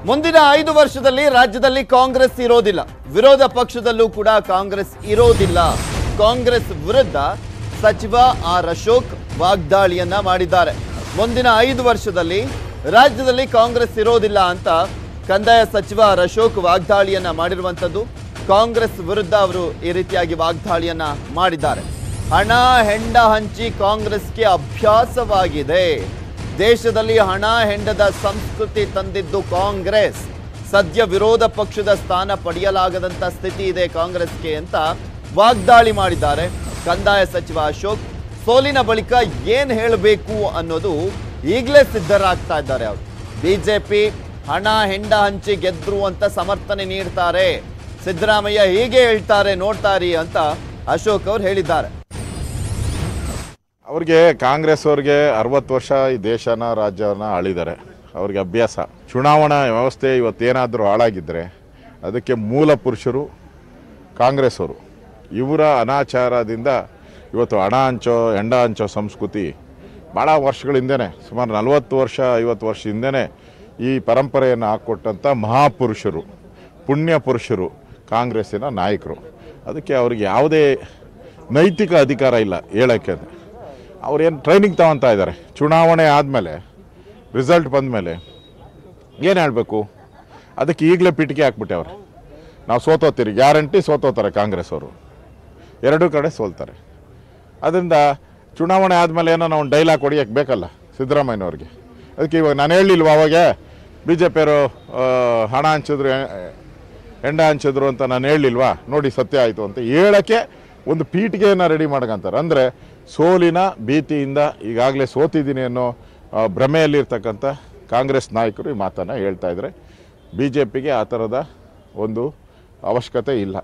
ಮುಂದಿನ ಐದು ವರ್ಷದಲ್ಲಿ ರಾಜ್ಯದಲ್ಲಿ ಕಾಂಗ್ರೆಸ್ ಇರೋದಿಲ್ಲ ವಿರೋಧ ಪಕ್ಷದಲ್ಲೂ ಕೂಡ ಕಾಂಗ್ರೆಸ್ ಇರೋದಿಲ್ಲ ಕಾಂಗ್ರೆಸ್ ವಿರುದ್ಧ ಸಚಿವ ಆರ್ ಅಶೋಕ್ ವಾಗ್ದಾಳಿಯನ್ನ ಮಾಡಿದ್ದಾರೆ ಮುಂದಿನ ಐದು ವರ್ಷದಲ್ಲಿ ರಾಜ್ಯದಲ್ಲಿ ಕಾಂಗ್ರೆಸ್ ಇರೋದಿಲ್ಲ ಅಂತ ಕಂದಾಯ ಸಚಿವ ಆರ್ ಅಶೋಕ್ ವಾಗ್ದಾಳಿಯನ್ನ ಮಾಡಿರುವಂತದ್ದು ಕಾಂಗ್ರೆಸ್ ವಿರುದ್ಧ ಅವರು ಈ ರೀತಿಯಾಗಿ ವಾಗ್ದಾಳಿಯನ್ನ ಮಾಡಿದ್ದಾರೆ ಹಣ ಹೆಂಡ ಹಂಚಿ ಕಾಂಗ್ರೆಸ್ಗೆ ಅಭ್ಯಾಸವಾಗಿದೆ ದೇಶದಲ್ಲಿ ಹಣ ಹೆಂಡದ ಸಂಸ್ಕೃತಿ ತಂದಿದ್ದು ಕಾಂಗ್ರೆಸ್ ಸದ್ಯ ವಿರೋಧ ಪಕ್ಷದ ಸ್ಥಾನ ಪಡೆಯಲಾಗದಂತ ಸ್ಥಿತಿ ಇದೆ ಕಾಂಗ್ರೆಸ್ಗೆ ಅಂತ ವಾಗ್ದಾಳಿ ಮಾಡಿದ್ದಾರೆ ಕಂದಾಯ ಸಚಿವ ಅಶೋಕ್ ಸೋಲಿನ ಬಳಿಕ ಏನ್ ಹೇಳಬೇಕು ಅನ್ನೋದು ಈಗಲೇ ಸಿದ್ಧರಾಗ್ತಾ ಇದ್ದಾರೆ ಅವರು ಬಿಜೆಪಿ ಹಣ ಹೆಂಡ ಹಂಚಿ ಗೆದ್ರು ಅಂತ ಸಮರ್ಥನೆ ನೀಡ್ತಾರೆ ಸಿದ್ದರಾಮಯ್ಯ ಹೀಗೆ ಹೇಳ್ತಾರೆ ನೋಡ್ತಾರಿ ಅಂತ ಅಶೋಕ್ ಅವರು ಹೇಳಿದ್ದಾರೆ ಅವ್ರಿಗೆ ಕಾಂಗ್ರೆಸ್ ಅವ್ರಿಗೆ ಅರವತ್ತು ವರ್ಷ ಈ ದೇಶನ ರಾಜ್ಯನ ಆಳಿದ್ದಾರೆ ಅವ್ರಿಗೆ ಅಭ್ಯಾಸ ಚುನಾವಣಾ ವ್ಯವಸ್ಥೆ ಇವತ್ತೇನಾದರೂ ಹಾಳಾಗಿದ್ದರೆ ಅದಕ್ಕೆ ಮೂಲ ಪುರುಷರು ಕಾಂಗ್ರೆಸ್ ಅವರು ಇವರ ಅನಾಚಾರದಿಂದ ಇವತ್ತು ಹಣ ಹಂಚೋ ಹೆಂಡ ಹಂಚೋ ಸಂಸ್ಕೃತಿ ಭಾಳ ವರ್ಷಗಳಿಂದನೇ ಸುಮಾರು ನಲವತ್ತು ವರ್ಷ ಐವತ್ತು ವರ್ಷ ಹಿಂದೆನೇ ಈ ಪರಂಪರೆಯನ್ನು ಹಾಕ್ಕೊಟ್ಟಂಥ ಮಹಾಪುರುಷರು ಪುಣ್ಯ ಪುರುಷರು ಕಾಂಗ್ರೆಸ್ಸಿನ ನಾಯಕರು ಅದಕ್ಕೆ ಅವ್ರಿಗೆ ಯಾವುದೇ ನೈತಿಕ ಅಧಿಕಾರ ಇಲ್ಲ ಹೇಳೋಕ್ಕೆ ಅವ್ರೇನು ಟ್ರೈನಿಂಗ್ ತಗೊತಾ ಇದ್ದಾರೆ ಚುನಾವಣೆ ಆದಮೇಲೆ ರಿಸಲ್ಟ್ ಬಂದಮೇಲೆ ಏನು ಹೇಳಬೇಕು ಅದಕ್ಕೆ ಈಗಲೇ ಪಿಟಿಕೆ ಹಾಕ್ಬಿಟ್ಟವ್ರೆ ನಾವು ಸೋತೋತೀರಿ ಗ್ಯಾರಂಟಿ ಸೋತೋತಾರೆ ಕಾಂಗ್ರೆಸ್ ಅವರು ಎರಡೂ ಕಡೆ ಸೋಲ್ತಾರೆ ಅದರಿಂದ ಚುನಾವಣೆ ಆದಮೇಲೆ ಏನೋ ನಾವು ಡೈಲಾಗ್ ಹೊಡಿಯೋಕ್ಕೆ ಬೇಕಲ್ಲ ಸಿದ್ದರಾಮಯ್ಯನವ್ರಿಗೆ ಅದಕ್ಕೆ ಇವಾಗ ನಾನು ಹೇಳಿಲ್ವ ಅವಾಗ ಬಿ ಜೆ ಪಿಯವರು ಹಣ ಹಂಚಿದ್ರು ಎ- ಹೆಂಡ ಹಂಚಿದ್ರು ಅಂತ ನಾನು ಹೇಳಿಲ್ವಾ ನೋಡಿ ಸತ್ಯ ಆಯಿತು ಅಂತ ಹೇಳೋಕ್ಕೆ ಒಂದು ಪೀಠಿಗೆಯನ್ನು ರೆಡಿ ಮಾಡ್ಕೊಂತಾರೆ ಅಂದರೆ ಸೋಲಿನ ಭೀತಿಯಿಂದ ಈಗಾಗಲೇ ಸೋತಿದ್ದೀನಿ ಅನ್ನೋ ಆ, ಭ್ರಮೆಯಲ್ಲಿರ್ತಕ್ಕಂಥ ಕಾಂಗ್ರೆಸ್ ನಾಯಕರು ಈ ಮಾತನ್ನು ಹೇಳ್ತಾ ಇದ್ದಾರೆ ಬಿ ಜೆ ಪಿಗೆ ಆ ಥರದ ಒಂದು ಅವಶ್ಯಕತೆ ಇಲ್ಲ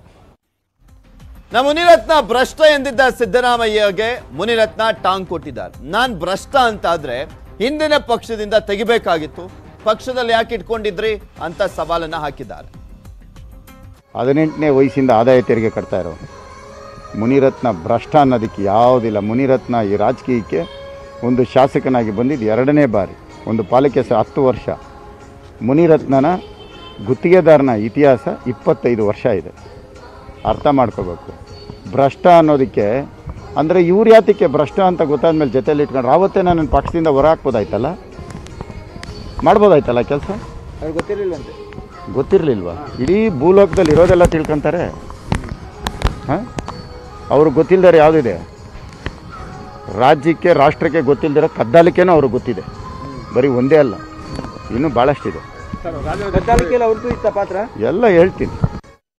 ನಾ ಮುನಿರತ್ನ ಭ್ರಷ್ಟ ಎಂದಿದ್ದ ಸಿದ್ದರಾಮಯ್ಯಗೆ ಮುನಿರತ್ನ ಟಾಂಗ್ ಕೊಟ್ಟಿದ್ದಾರೆ ನಾನ್ ಭ್ರಷ್ಟ ಅಂತಾದ್ರೆ ಹಿಂದಿನ ಪಕ್ಷದಿಂದ ತೆಗಿಬೇಕಾಗಿತ್ತು ಪಕ್ಷದಲ್ಲಿ ಯಾಕೆ ಇಟ್ಕೊಂಡಿದ್ರಿ ಅಂತ ಸವಾಲನ್ನ ಹಾಕಿದ್ದಾರೆ ಹದಿನೆಂಟನೇ ವಯಸ್ಸಿಂದ ಆದಾಯ ತೆರಿಗೆ ಕಟ್ತಾ ಇರೋ ಮುನಿರತ್ನ ಭ್ರಷ್ಟ ಅನ್ನೋದಕ್ಕೆ ಯಾವುದಿಲ್ಲ ಮುನಿರತ್ನ ಈ ರಾಜಕೀಯಕ್ಕೆ ಒಂದು ಶಾಸಕನಾಗಿ ಬಂದಿದ್ದು ಎರಡನೇ ಬಾರಿ ಒಂದು ಪಾಲಿಕೆ ಸಹ ಹತ್ತು ವರ್ಷ ಮುನಿರತ್ನನ ಗುತ್ತಿಗೆದಾರನ ಇತಿಹಾಸ ಇಪ್ಪತ್ತೈದು ವರ್ಷ ಇದೆ ಅರ್ಥ ಮಾಡ್ಕೋಬೇಕು ಭ್ರಷ್ಟ ಅನ್ನೋದಕ್ಕೆ ಅಂದರೆ ಇವ್ರು ಯಾತಕ್ಕೆ ಭ್ರಷ್ಟ ಅಂತ ಗೊತ್ತಾದ್ಮೇಲೆ ಜೊತೆಲಿ ಇಟ್ಕೊಂಡ್ರೆ ಆವತ್ತೇ ನಾನು ಪಕ್ಷದಿಂದ ಹೊರ ಹಾಕ್ಬೋದಾಯ್ತಲ್ಲ ಮಾಡ್ಬೋದಾಯ್ತಲ್ಲ ಕೆಲಸ ಗೊತ್ತಿರಲಿಲ್ವಾ ಇಡೀ ಭೂಲೋಕದಲ್ಲಿ ಇರೋದೆಲ್ಲ ತಿಳ್ಕೊಂತಾರೆ ಹಾಂ ಅವ್ರಿಗೆ ಗೊತ್ತಿಲ್ಲದರೆ ಯಾವುದಿದೆ ರಾಜ್ಯಕ್ಕೆ ರಾಷ್ಟ್ರಕ್ಕೆ ಗೊತ್ತಿಲ್ಲದಿರೋ ಕದ್ದಾಲಿಕೆನೂ ಅವ್ರಿಗೆ ಗೊತ್ತಿದೆ ಬರೀ ಒಂದೇ ಅಲ್ಲ ಇನ್ನೂ ಭಾಳಷ್ಟಿದೆ ಕದ್ದಾಲಿಕೆಯಲ್ಲಿ ಅವ್ರದ್ದು ಇತ್ತ ಪಾತ್ರ ಎಲ್ಲ ಹೇಳ್ತೀನಿ